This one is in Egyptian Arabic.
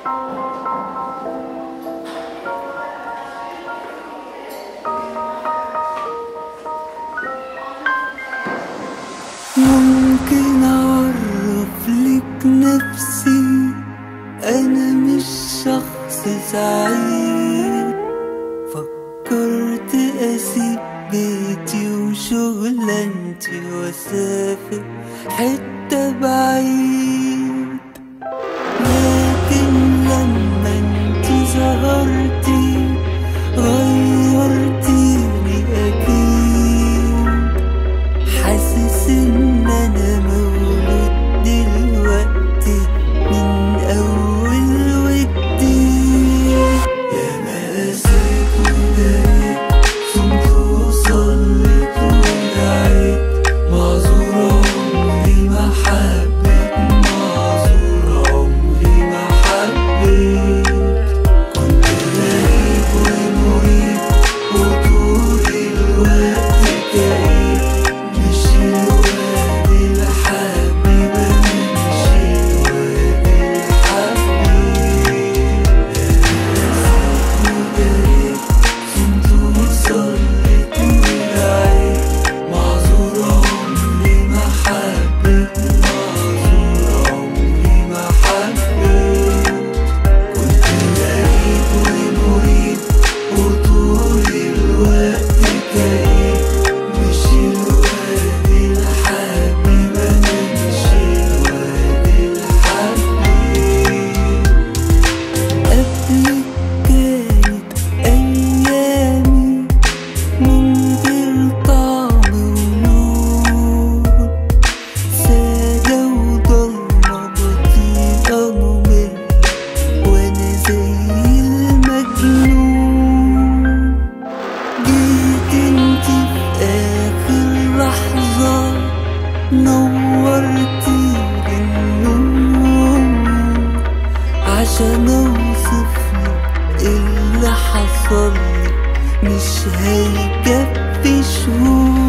ممكن أعرف لك نفسي أنا مش شخص سعيد فكرت أسيب بيتي وشغلانتي وأسافر حتة بعيد لكن لما انتي ظهرتي غيرتيني أكيد حاسس ان انا مولود دلوقتي من اول وجديد يا مقاسات ودقيق صمت وصليت ودعيت معذور عمري ما حبيت معذور عمري ما حبيت كنت غريب ومريب وطول الوقت كئيب مش الواد الحبيب انا مش الواد الحبيب صمت وصليت ودعيت معذور عمري ما حبيت معذور عمري ما حبيت كنت غريب ومريب وطول الوقت كئيب مش الواد الحبيب انا مش الواد الحبيب قبلك كانت ايامي من غير طعم ونور سادة وضلمة بطيئة مملة وانا زي المجنون جيت انتي في اخر لحظة نورتي النور عشان اوصف لك اللي حصل لي مش هيكفي شهور